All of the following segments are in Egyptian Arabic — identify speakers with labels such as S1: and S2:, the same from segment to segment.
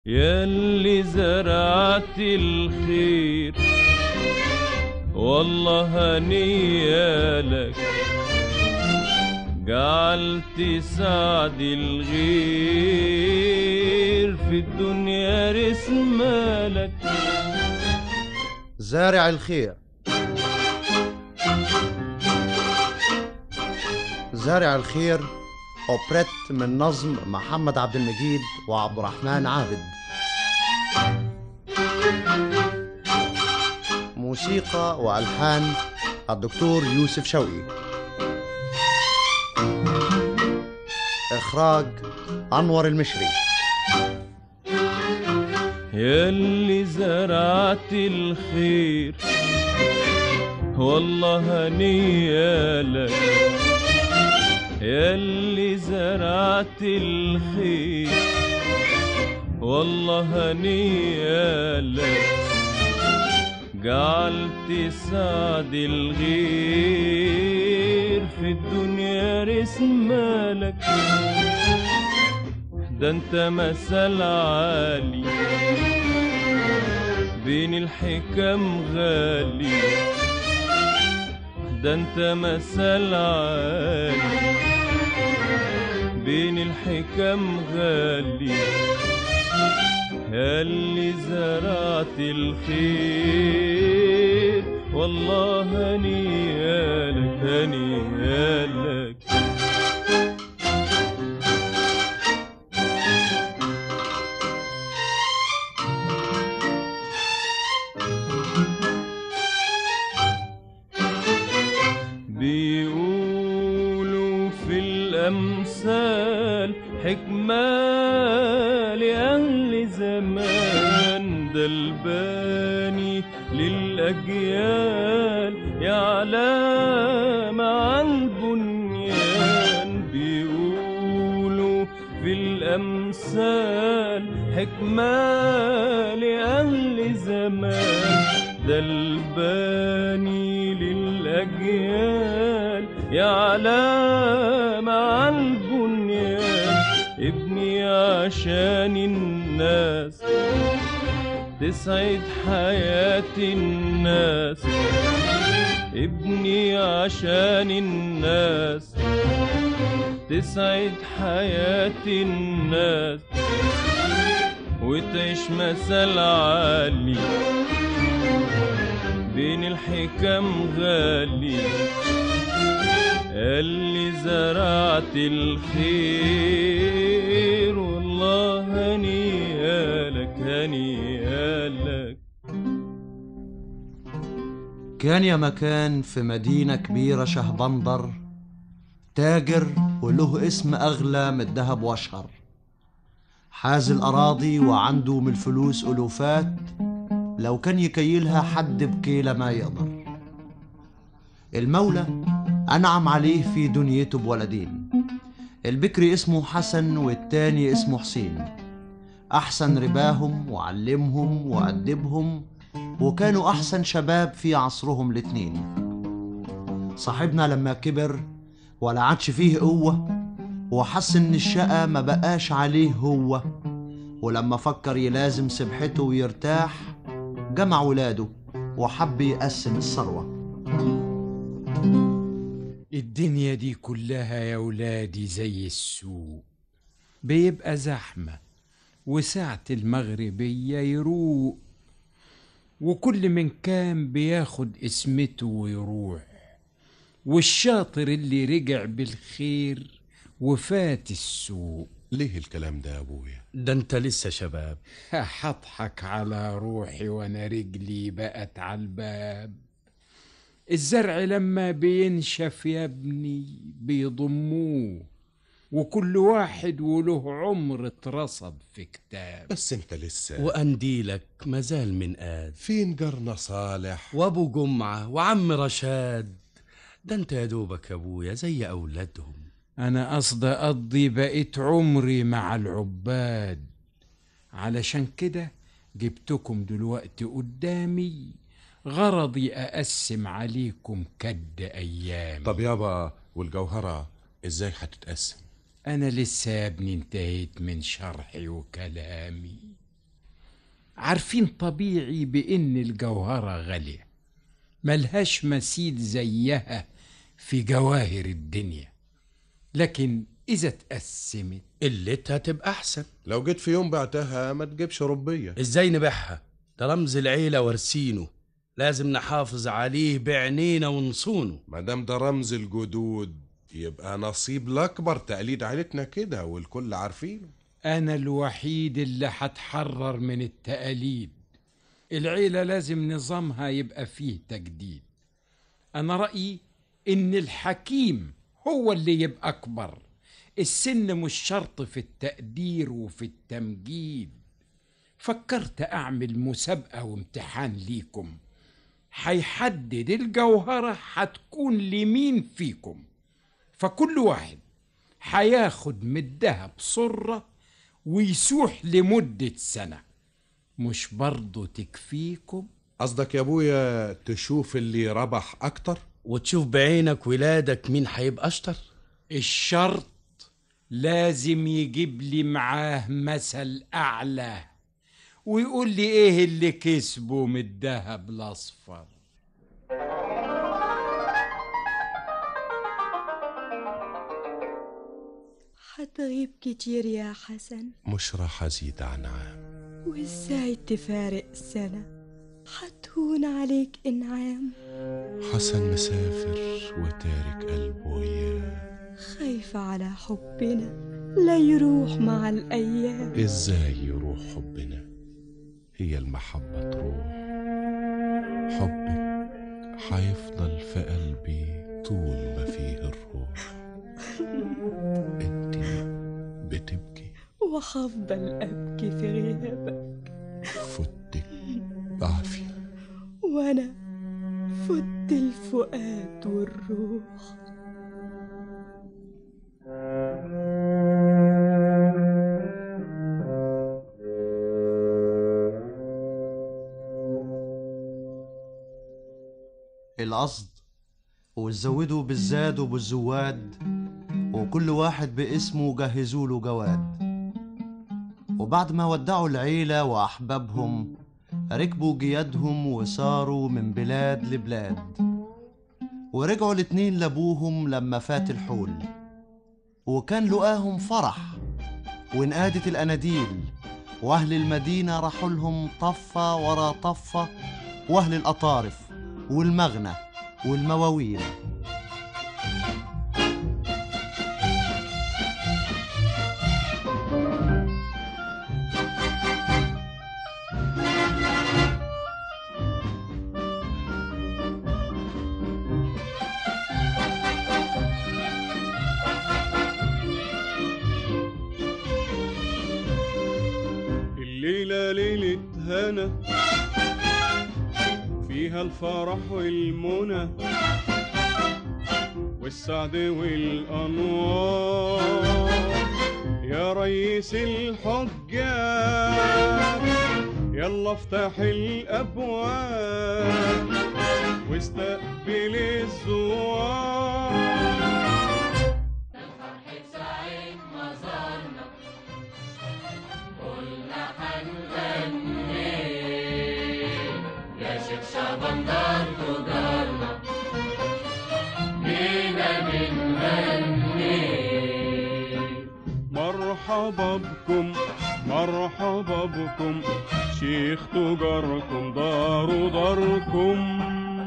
S1: ياللي زرعت الخير والله هنيالك جعلت سعد الغير في الدنيا رسمالك
S2: زارع الخير زارع الخير أوبريت من نظم محمد عبد المجيد وعبد الرحمن عابد موسيقى وألحان الدكتور يوسف شوقي إخراج أنور المشري
S1: ياللي زرعت الخير والله هنيالك ياللي زرعت الخير والله هنيالك جعلت سعد الغير في الدنيا رسمالك ده انت مثل عالي بين الحكم غالي ده انت مثل عالي بين الحكم غالي اللي زرعت الخير والله هنيالك هنيالك بيقولوا في الأمثال حكمة لأهل زمان ده الباني للأجيال يعلم عن البنيان بيقولوا في الأمثال حكمة لأهل زمان ده الباني للأجيال يعلم عن البنيان ابني عشان الناس تسعد حياة الناس ابني عشان الناس تسعد حياة الناس وتعيش مثل عالي بين الحكم غالي اللي زرعت الخير والله هنيالك هنيالك
S2: كان يا مكان في مدينة كبيرة شهبندر تاجر وله اسم أغلى من الذهب وأشهر حاز الأراضي وعنده من الفلوس ألوفات لو كان يكيلها حد بكيلة ما يقدر المولى أنعم عليه في دنيته بولدين البكري اسمه حسن والتاني اسمه حسين أحسن رباهم وعلمهم وأدبهم وكانوا أحسن شباب في عصرهم الاتنين صاحبنا لما كبر ولا عادش فيه قوة وحس إن الشقة ما بقاش عليه هو ولما فكر يلازم سبحته ويرتاح جمع ولاده وحب يقسم الثروة
S3: الدنيا دي كلها يا ولادي زي السوق بيبقى زحمة وساعة المغربية يروق وكل من كان بياخد اسمته ويروح والشاطر اللي رجع بالخير وفات السوق
S4: ليه الكلام ده يا ابويا
S5: ده انت لسه شباب
S3: هضحك على روحي وانا رجلي بقت على الباب الزرع لما بينشف يا ابني بيضموه وكل واحد وله عمر اترصد في كتاب
S4: بس انت لسه
S5: وقنديلك مازال من قاد
S4: فين جارنا صالح
S5: وابو جمعة وعم رشاد ده انت يا دوبك يا ابويا زي اولادهم
S3: انا قصد اقضي بقيت عمري مع العباد علشان كده جبتكم دلوقتي قدامي غرضي اقسم عليكم كد ايام
S4: طب يابا والجوهرة ازاي هتتقسم
S3: انا لسه يا ابني انتهيت من شرحي وكلامي عارفين طبيعي بإن الجوهرة غالية ملهاش مثيل زيها في جواهر الدنيا لكن إذا اتقسمت
S5: قلتها تبقى احسن
S4: لو جيت في يوم بعتها ما تجيبش ربية
S5: ازاي نبيعها ده رمز العيلة وارسينه لازم نحافظ عليه بعينينا ونصونه
S4: ما دام ده رمز الجدود يبقى نصيب الأكبر تقليد عيلتنا كده والكل عارفينه
S3: أنا الوحيد اللي هتحرر من التقاليد العيلة لازم نظامها يبقى فيه تجديد أنا رأيي إن الحكيم هو اللي يبقى أكبر السن مش شرط في التقدير وفي التمجيد فكرت أعمل مسابقة وامتحان ليكم هيحدد الجوهرة هتكون لمين فيكم فكل واحد هياخد من الدهب صرة ويسوح لمدة سنة مش برضه تكفيكم
S4: قصدك يا ابويا تشوف اللي ربح أكتر
S5: وتشوف بعينك ولادك مين هيبقى اشطر
S3: الشرط لازم يجيب لي معاه مثل أعلى ويقول لي إيه اللي كسبه من الدهب الأصفر
S6: حتغيب كتير يا حسن
S4: مش راح أزيد عن عام
S6: وازاي تفارق سنة حتهون عليك إنعام
S4: حسن مسافر وتارك قلبه وياه
S6: خايفة على حبنا لا يروح مع الأيام
S4: ازاي يروح حبنا هي المحبة تروح حبك حيفضل في قلبي طول ما فيه الروح انت بتبكي
S6: وهفضل أبكي في غيابك
S4: فتك بعافية
S6: وأنا فت الفؤاد والروح
S2: القصد وتزودوا بالزاد وبالزواد وكل واحد باسمه جهزوا له جواد وبعد ما ودعوا العيلة وأحبابهم ركبوا جيادهم وساروا من بلاد لبلاد ورجعوا الاتنين لأبوهم لما فات الحول وكان لقاهم فرح وانقادت الأناديل وأهل المدينة راحوا لهم طفة ورا طفة وأهل الأطارف والمغنى والمواويل
S1: الليلة ليلة هنا فيها الفرح والمنى والسعد والأنوار يا ريس الحجاج يلا افتح الأبواب واستقبل الزوار مرحبا بكم مرحبا بكم شيخ تجاركم دار داركم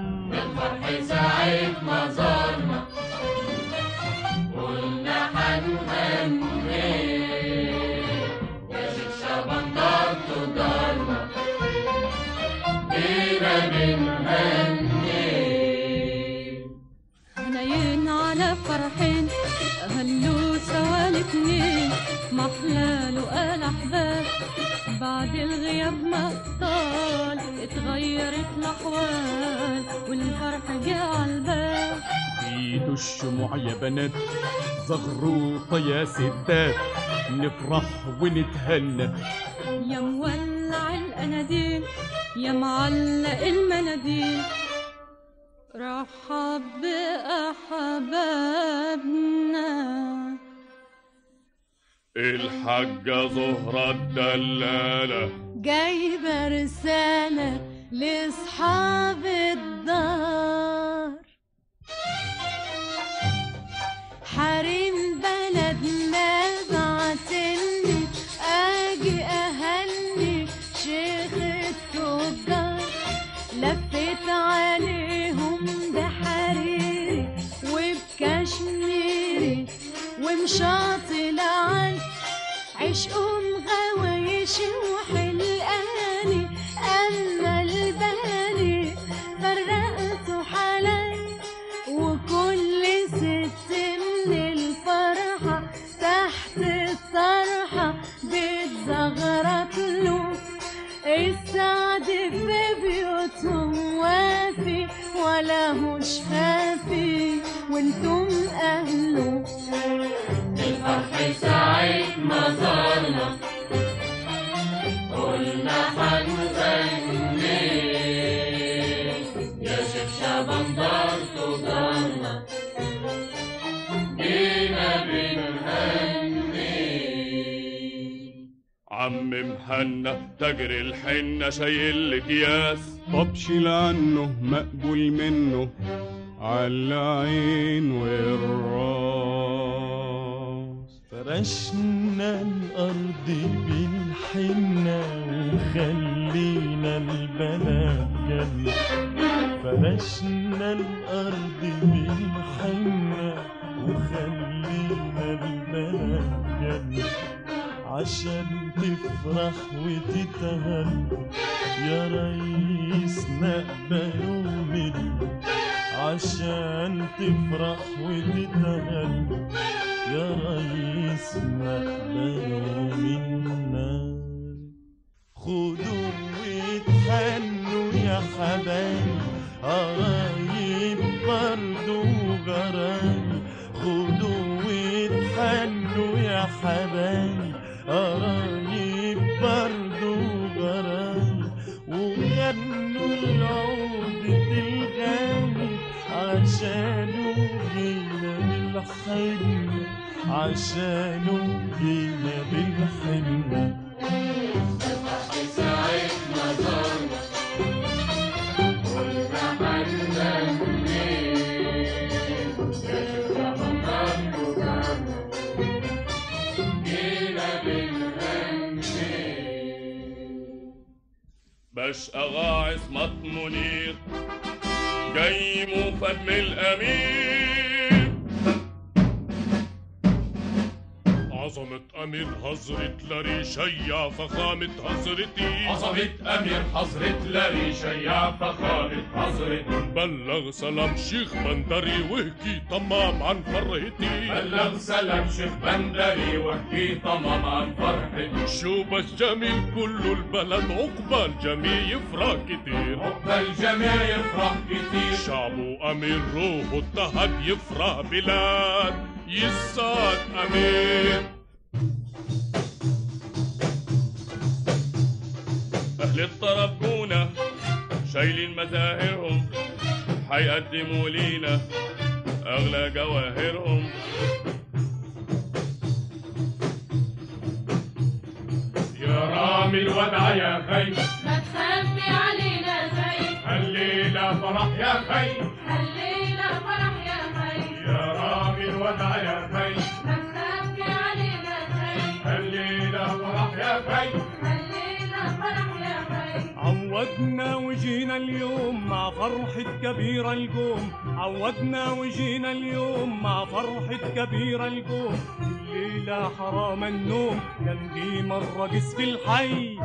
S7: حنين على فرحين هلو سوا الاتنين محلال وقال احباب بعد الغياب ما طال اتغيرت الاحوال والفرح جه عالباب
S1: ايدوا الشموع يا بنات زغروطة يا ستات نفرح ونتهنى
S7: يا مولع الاناديل يا معلق المناديل رحب بأحبابنا
S1: الحاجة زهرة الدلالة
S7: جايبة رسالة لأصحاب الدار حريم بلدنا بعتلي اجي اهني شيخ التجار لفيت عليهم بحريري وبكشميري ومشاطي لعن عشقهم غوايشي وحلقاني اما الباني فرقت حالي وكل ست من الفرحة تحت الطرحة بتزغرط له السعد في بيوتهم وافي ولا هوش خافي وانتم اهله الفرح ساعة ما ظلنا قلنا حنغني يا شيخ شعبان دارته ضلنا بينا بنهني
S1: عم محنة تاجر الحنة شايل اكياس طب شيل عنه مقبول منه على عين والراس
S8: فرشنا الأرض بالحنة وخلينا البلد جنة فرشنا الأرض بالحنة وخلينا البلد جنة عشان تفرح وتتهنى يا ريس نقبلوا منه عشان تفرح وتتهنى يا ريس نقبلوا منا خدوا واتهنوا يا حبايب قرايب برضو وجرايب خدوا واتهنوا يا حبايب قرايب برضو وجرايب وغنوا العودة الغالي عشانه جينا بالحنة عشانه جينا بالحنة
S1: باش أغاعس مط منير جاي موفد من الأمير عظمة أمير حضرة لاري شيع فخامة حضرتي
S9: عظمة أمير حضرة لاري شيع فخامة حضرتي
S1: بلغ سلام شيخ بندري وهكي تمام عن فرهتي
S9: بلغ سلام شيخ بندري واحكي تمام عن فرحتي
S1: شو بس جميل كله البلد عقبال جميع يفرح كتير
S9: عقبال الجميع يفرح كتير
S1: شعبه أمير روحه التهب يفرح بلاد يسعد أمير أهل الطرب كونا شايلين مزاهرهم حيقدموا لينا أغلى جواهرهم
S9: يا رامي الودع يا خي
S7: ما تخبي علينا زي
S9: الليلة فرح يا خي
S7: خلينا فرح يا خي
S9: يا رامي الودع يا خي
S7: ما تخبي علينا زي
S9: الليلة فرح يا خي
S7: خلينا فرح يا خي
S10: عودنا وجينا اليوم مع فرحة كبيرة القوم عودنا وجينا اليوم مع فرحة كبيرة القوم الليلة حرام النوم كان دي مرة جس في الحي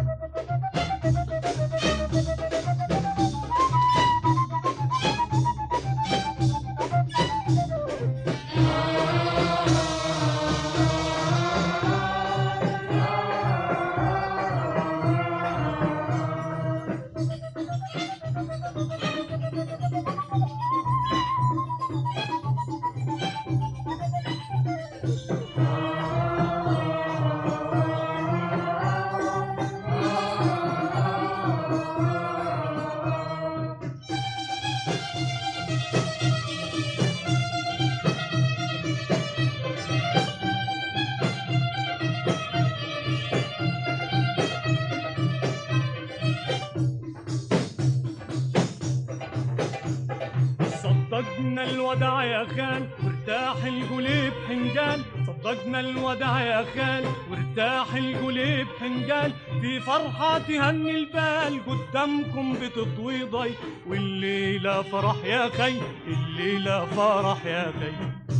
S10: صدقنا الودع يا خال وارتاح القليب حنجال صدقنا الودع يا خال وارتاح القليب حنجال في فرحة تهني البال قدامكم بتطوي ضي والليلة فرح يا خي الليلة فرح يا خي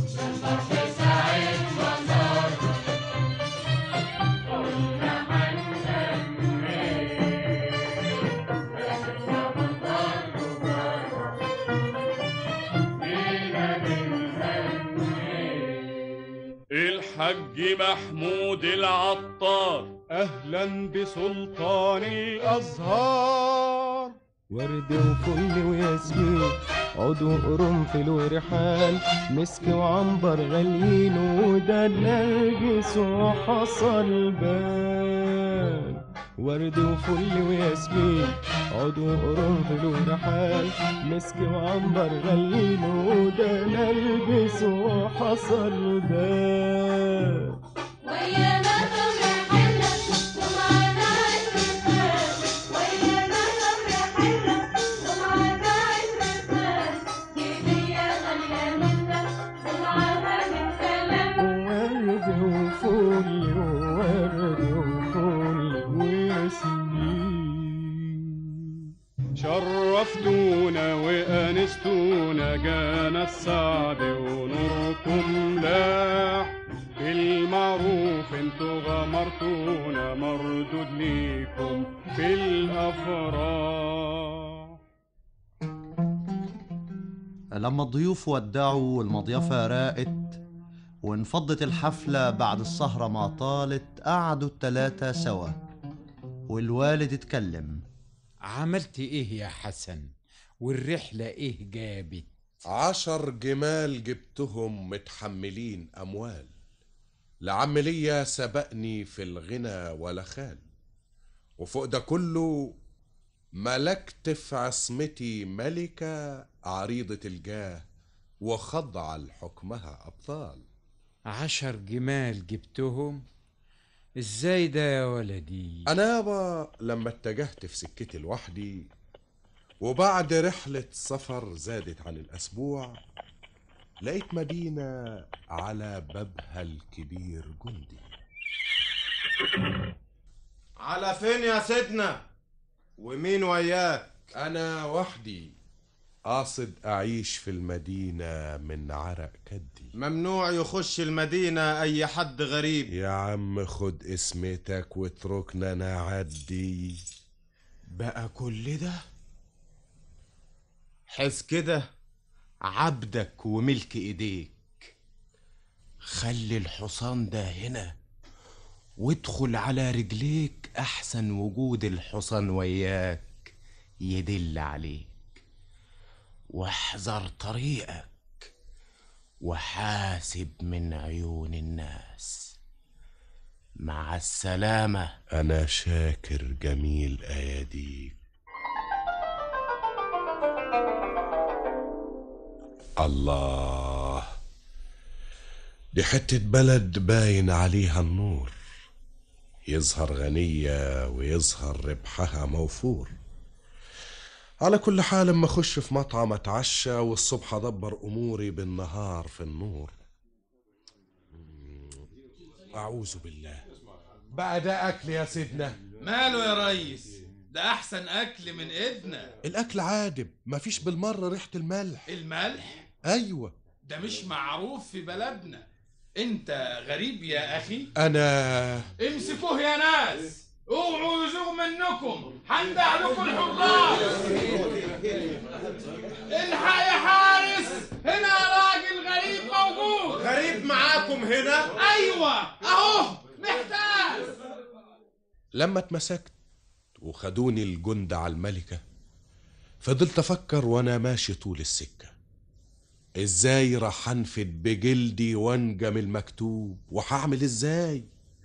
S1: الحج محمود العطار
S10: أهلا بسلطان الأزهار ورد وفل وياسمين عود وقرنفل وريحان مسك وعنبر غاليين وده نرجس وحصل بان ورد وفل وياسمين عود وقرنفل وريحان مسك وعنبر غاليين وده نرجس وحصل بان
S7: ويانا تمر حلة ومعانا عزمتان ويانا تمر حلة ومعانا عزمتان هدية غالية منا ومعاها من كلام
S10: ورد وفل وورد وفل وياسمين شرفتونا وانستونا جانا السعد ونوركم لاح بالمعروف انتوا غمرتونا مردود ليكم في الافراح
S2: لما الضيوف ودعوا والمضيفة راقت وانفضت الحفلة بعد السهرة ما طالت قعدوا التلاتة سوا والوالد اتكلم
S3: عملت ايه يا حسن والرحلة ايه جابت
S4: عشر جمال جبتهم متحملين أموال لعم ليا سبقني في الغنى ولا خال وفوق ده كله ملكت في عصمتي ملكة عريضة الجاه وخضع لحكمها أبطال
S3: عشر جمال جبتهم ازاي ده يا ولدي
S4: أنا يابا لما اتجهت في سكتي لوحدي وبعد رحلة سفر زادت عن الأسبوع لقيت مدينة على بابها الكبير جندي
S8: على فين يا سيدنا ومين وياك
S4: أنا وحدي قاصد أعيش في المدينة من عرق كدي
S8: ممنوع يخش المدينة أي حد غريب
S4: يا عم خد اسمتك واتركنا نعدي
S8: بقى كل ده حس كده عبدك وملك ايديك خلي الحصان ده هنا وادخل على رجليك احسن وجود الحصان وياك يدل عليك واحذر طريقك وحاسب من عيون الناس مع السلامه
S4: أنا شاكر جميل أياديك الله دي حتة بلد باين عليها النور يظهر غنية ويظهر ربحها موفور على كل حال اما اخش في مطعم اتعشى والصبح ادبر اموري بالنهار في النور اعوذ بالله بقى ده اكل يا سيدنا
S5: ماله يا ريس ده احسن اكل من ايدنا
S4: الاكل عادب مفيش بالمره ريحه الملح
S5: الملح
S4: ايوه
S5: ده مش معروف في بلدنا انت غريب يا اخي
S4: انا
S5: امسكوه يا ناس اوعوا يزوغ منكم هندع لكم الحراس الحق يا حارس هنا راجل غريب موجود
S8: غريب معاكم هنا
S5: ايوه اهو محتاج
S4: لما اتمسكت وخدوني الجند على الملكة فضلت أفكر وأنا ماشي طول السكة إزاي راح أنفد بجلدي وأنجم المكتوب وهعمل إزاي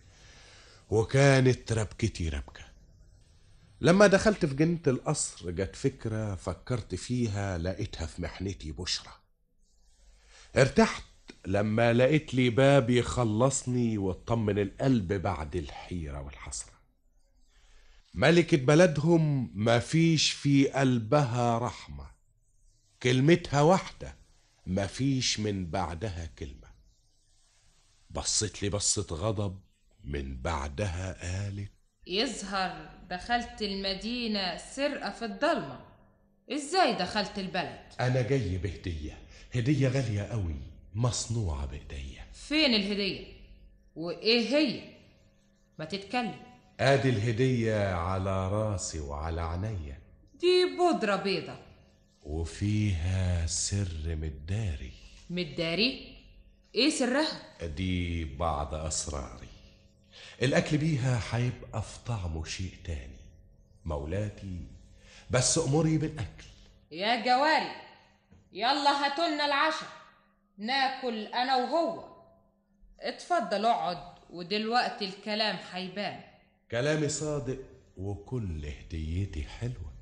S4: وكانت ربكتي ربكة لما دخلت في جنة القصر جت فكرة فكرت فيها لقيتها في محنتي بشرى ارتحت لما لقيت لي باب يخلصني واطمن القلب بعد الحيرة والحسرة ملكة بلدهم ما فيش في قلبها رحمة كلمتها واحدة مفيش من بعدها كلمة بصت لي بصة غضب من بعدها قالت
S11: يظهر دخلت المدينة سرقة في الضلمة ازاي دخلت البلد
S4: أنا جاي بهدية هدية غالية قوي مصنوعة بإيديا
S11: فين الهدية وايه هي ما تتكلم
S4: آدي الهدية على راسي وعلى عينيا
S11: دي بودرة بيضة
S4: وفيها سر متداري
S11: متداري ايه سرها
S4: دي بعض أسراري الأكل بيها هيبقى في طعمه شيء تاني مولاتي بس أمري بالأكل
S11: يا جواري يلا هاتولنا العشاء ناكل انا وهو اتفضل اقعد ودلوقتي الكلام هيبان
S4: كلامي صادق وكل هديتي حلوة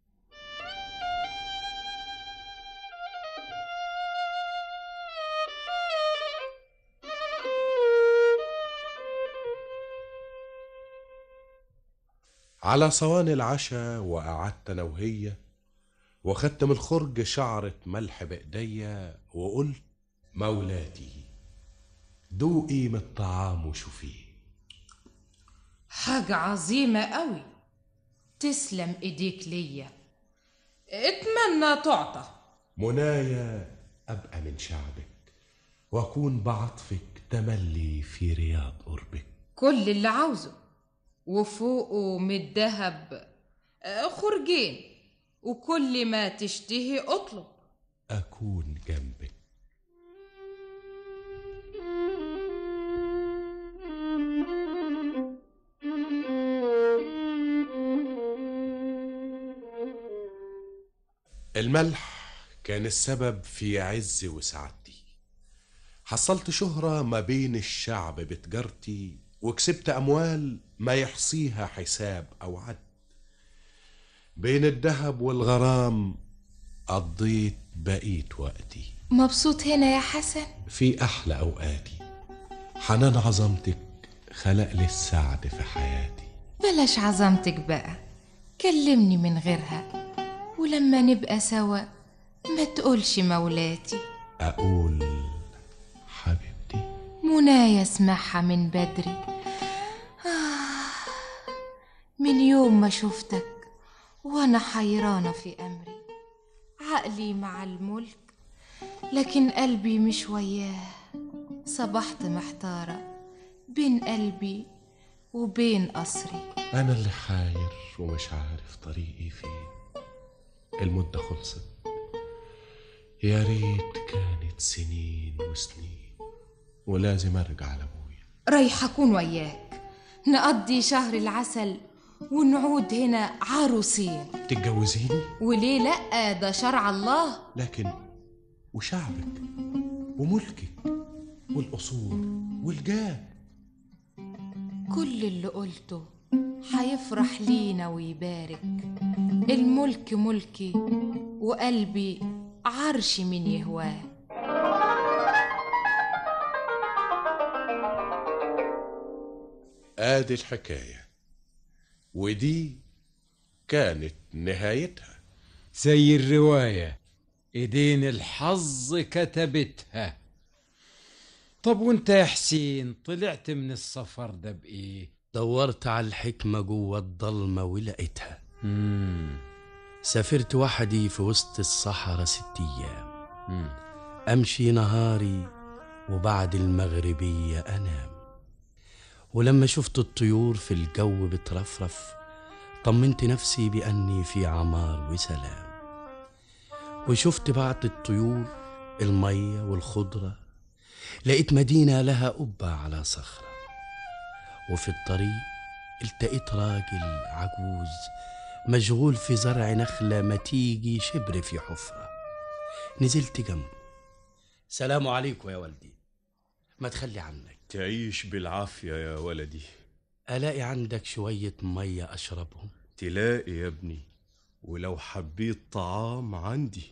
S4: على صواني العشاء وقعدت انا وهي وخدت من الخرج شعرة ملح بإيديا وقلت مولاتي دوقي من الطعام وشوفيه
S11: حاجة عظيمة قوي تسلم ايديك ليا اتمنى تعطى
S4: منايا أبقى من شعبك وأكون بعطفك تملي في رياض قربك
S11: كل اللي عاوزه وفوقه من الدهب آه، خرجين وكل ما تشتهي اطلب
S4: أكون جنبك الملح كان السبب في عز وسعادتي حصلت شهرة ما بين الشعب بتجارتي وكسبت أموال ما يحصيها حساب أو عد بين الذهب والغرام قضيت بقيت وقتي
S11: مبسوط هنا يا حسن
S4: في أحلى أوقاتي حنان عظمتك خلق لي السعد في حياتي
S11: بلاش عظمتك بقى كلمني من غيرها ولما نبقى سوا ما تقولش مولاتي
S4: أقول حبيبتي
S11: منايا اسمعها من بدري آه من يوم ما شفتك وانا حيرانة في امري عقلي مع الملك لكن قلبي مش وياه صبحت محتارة بين قلبي وبين قصري
S4: أنا اللي حاير ومش عارف طريقي فين المدة خلصت يا ريت كانت سنين وسنين ولازم أرجع لأبويا
S11: رايح أكون وياك نقضي شهر العسل ونعود هنا عروسين
S4: تتجوزيني
S11: وليه لأ ده شرع الله
S4: لكن وشعبك وملكك والقصور والجاه
S11: كل اللي قلته هيفرح لينا ويبارك الملك ملكي وقلبي عرش من يهواه
S4: آدي الحكاية ودي كانت نهايتها
S3: زي الرواية ايدين الحظ كتبتها طب وانت يا حسين طلعت من السفر ده بايه
S5: دورت على الحكمة جوه الضلمة ولقيتها
S3: مم.
S5: سافرت وحدي في وسط الصحراء ست أيام أمشي نهاري وبعد المغربية أنام ولما شفت الطيور في الجو بترفرف طمنت نفسي بأني في عمار وسلام وشفت بعض الطيور المية والخضرة لقيت مدينة لها قبة على صخرة وفي الطريق التقيت راجل عجوز مشغول في زرع نخلة ما تيجي شبر في حفرة نزلت جنبه سلام عليكم يا والدي ما تخلي عنك
S1: تعيش بالعافية يا ولدي
S5: ألاقي عندك شوية مية أشربهم
S1: تلاقي يا ابني ولو حبيت طعام عندي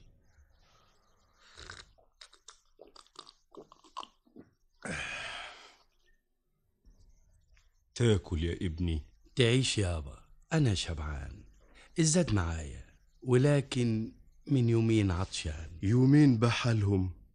S1: تاكل يا ابني
S5: تعيش يابا أنا شبعان الزاد معايا ولكن من يومين عطشان
S1: يومين بحالهم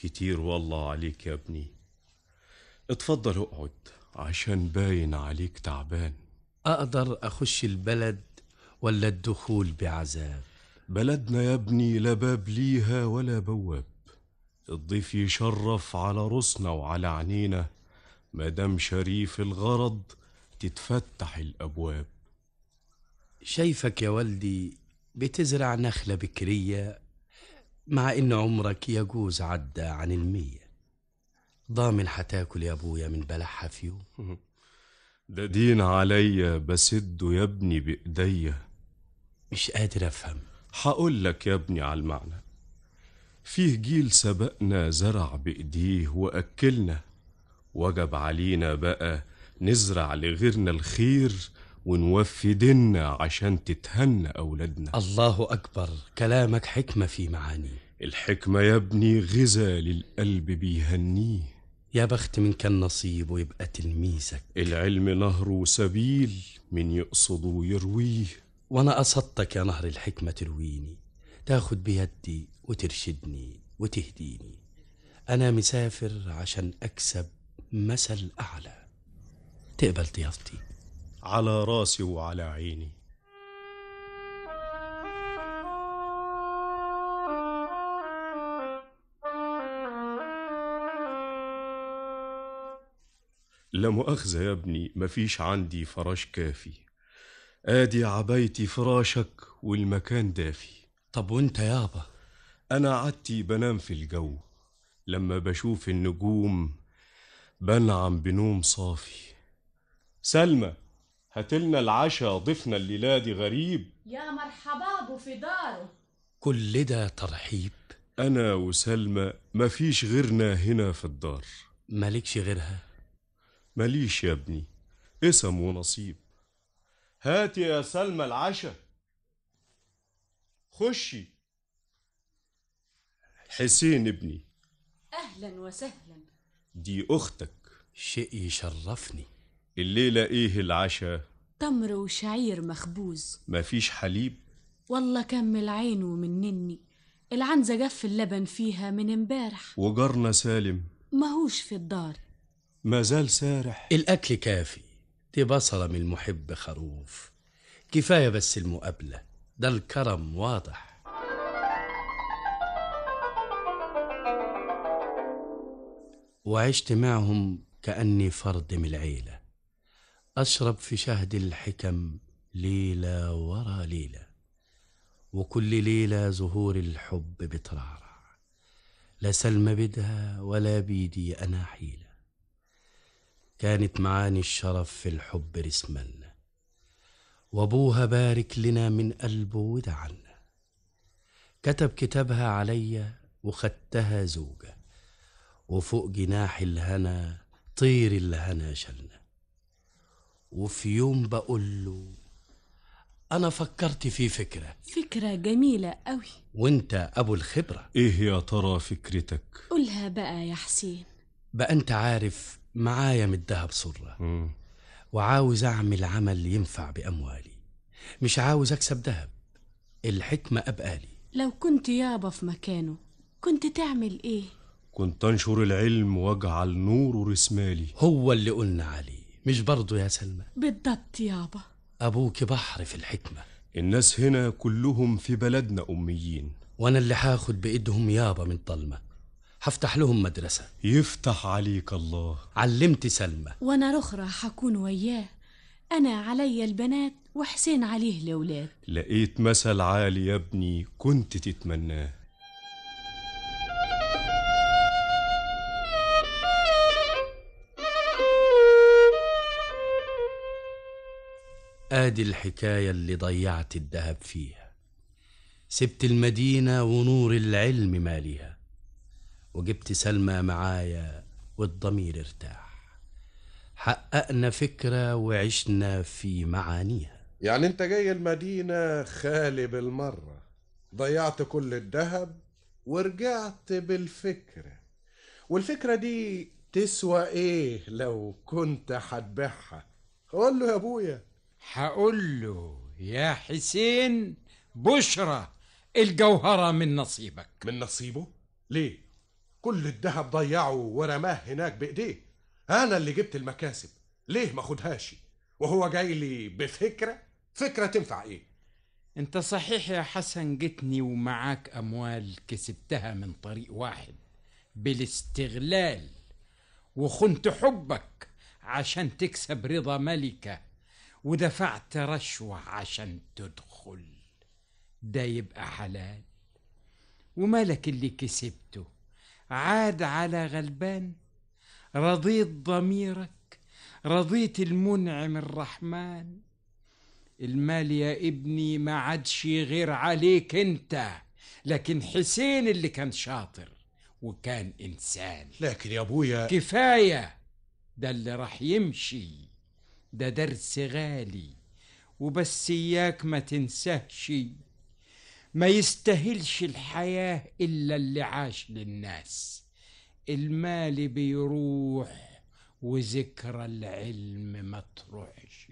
S1: كتير والله عليك يا ابني اتفضل اقعد عشان باين عليك تعبان
S5: أقدر أخش البلد ولا الدخول بعذاب
S1: بلدنا يا ابني لا باب ليها ولا بواب الضيف يشرف على رسنا وعلى عينينا مادام شريف الغرض تتفتح الابواب
S5: شايفك يا والدي بتزرع نخلة بكرية مع إن عمرك يجوز عدى عن المية ضامن هتاكل يا أبويا من بلحها في يوم
S1: ده دين عليا بسده يا ابني بايديا
S5: مش قادر أفهم
S1: هقول لك يا ابني على المعنى فيه جيل سبقنا زرع بايديه واكلنا وجب علينا بقى نزرع لغيرنا الخير ونوفي ديننا عشان تتهنى اولادنا
S5: الله أكبر كلامك حكمة في معانيه
S1: الحكمة يا ابني غذا للقلب بيهنيه
S5: يا بخت من كان نصيبه يبقى تلميذك
S1: العلم نهر وسبيل من يقصد ويرويه
S5: وأنا قصدتك يا نهر الحكمة ترويني تاخد بيدي وترشدني وتهديني أنا مسافر عشان أكسب مثل أعلى تقبل ضيافتي
S1: على راسي وعلى عيني لا مؤاخذة يا ابني مفيش عندي فراش كافي ادي عبايتي فراشك والمكان دافي
S5: طب وانت يابا
S1: انا عادتي بنام في الجو لما بشوف النجوم بنعم بنوم صافي سلمى هاتلنا العشاء ضيفنا الليلة دي غريب
S12: يا مرحبا بو في داره
S5: كل ده ترحيب
S1: أنا وسلمى مفيش غيرنا هنا في الدار
S5: مالكش غيرها
S1: ماليش يا ابني اسم ونصيب هاتي يا سلمى العشاء خشي حسين ابني
S12: اهلا وسهلا
S1: دي أختك
S5: شيء يشرفني
S1: الليلة إيه العشاء
S12: تمر وشعير مخبوز
S1: مفيش حليب
S12: والله كمل عينه من نني العنزة جف اللبن فيها من امبارح
S1: وجارنا سالم
S12: ماهوش في الدار
S1: ما زال سارح
S5: الأكل كافي دي بصلة من المحب خروف كفاية بس المقابلة ده الكرم واضح وعشت معهم كأني فرد من العيلة أشرب في شهد الحكم ليلة ورا ليلة وكل ليلة زهور الحب بترعرع لا سلمى بدها ولا بيدي أنا حيلة كانت معاني الشرف في الحب رسمنا وابوها بارك لنا من قلبه ودعنا كتب كتابها عليا وخدتها زوجة وفوق جناح الهنا طير الهنا شلنا وفي يوم بقول له أنا فكرت في فكرة
S12: فكرة جميلة قوي
S5: وانت أبو الخبرة
S1: إيه يا ترى فكرتك
S12: قولها بقى يا حسين
S5: بقى انت عارف معايا من الدهب سرة وعاوز أعمل عمل ينفع بأموالي مش عاوز أكسب دهب الحكمة أبقالي
S12: لو كنت يابا في مكانه كنت تعمل ايه
S1: كنت أنشر العلم واجعل نوره رسمالي
S5: هو اللي قلنا عليه مش برضه يا سلمى
S12: بالضبط يابا
S5: أبوك بحر في الحكمة
S1: الناس هنا كلهم في بلدنا أميين
S5: وأنا اللي هاخد بإيدهم يابا من ضلمة هفتح لهم مدرسة
S1: يفتح عليك الله
S5: علمت سلمى
S12: وانا رخرة حكون وياه انا عليا البنات وحسين عليه الاولاد
S1: لقيت مثل عالي يا ابني كنت تتمناه
S5: آدي الحكاية اللي ضيعت الدهب فيها سبت المدينة ونور العلم ماليها وجبت سلمى معايا والضمير ارتاح حققنا فكرة وعشنا في معانيها
S4: يعني انت جاي المدينة خالي بالمرة ضيعت كل الذهب ورجعت بالفكرة والفكرة دي تسوى ايه لو كنت هتبيعها قول له يا ابويا
S3: هقول له يا حسين بشرى الجوهرة من نصيبك
S4: من نصيبه ليه كل الذهب ضيعه ورماه هناك بايديه انا اللي جبت المكاسب ليه ما خدهاش وهو جاي لي بفكره فكره تنفع ايه
S3: انت صحيح يا حسن جتني ومعاك اموال كسبتها من طريق واحد بالاستغلال وخنت حبك عشان تكسب رضا ملكة ودفعت رشوة عشان تدخل ده يبقى حلال ومالك اللي كسبته عاد على غلبان رضيت ضميرك رضيت المنعم الرحمن المال يا ابني ما عادش غير عليك انت لكن حسين اللي كان شاطر وكان انسان
S4: لكن يا ابويا
S3: كفايه ده اللي راح يمشي ده درس غالي وبس اياك ما تنساهش ما يستاهلش الحياه الا اللي عاش للناس المال بيروح وذكرى العلم ما تروحش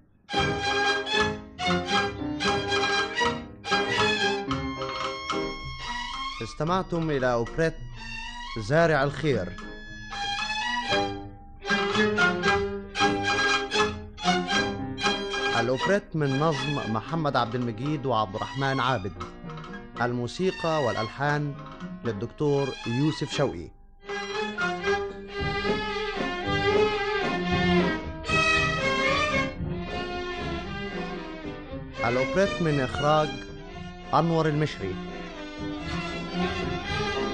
S2: استمعتم إلى أوبريت زارع الخير الأوبريت من نظم محمد عبد المجيد وعبد الرحمن عابد الموسيقى والألحان للدكتور يوسف شوقي الأوبريت من إخراج أنور المشري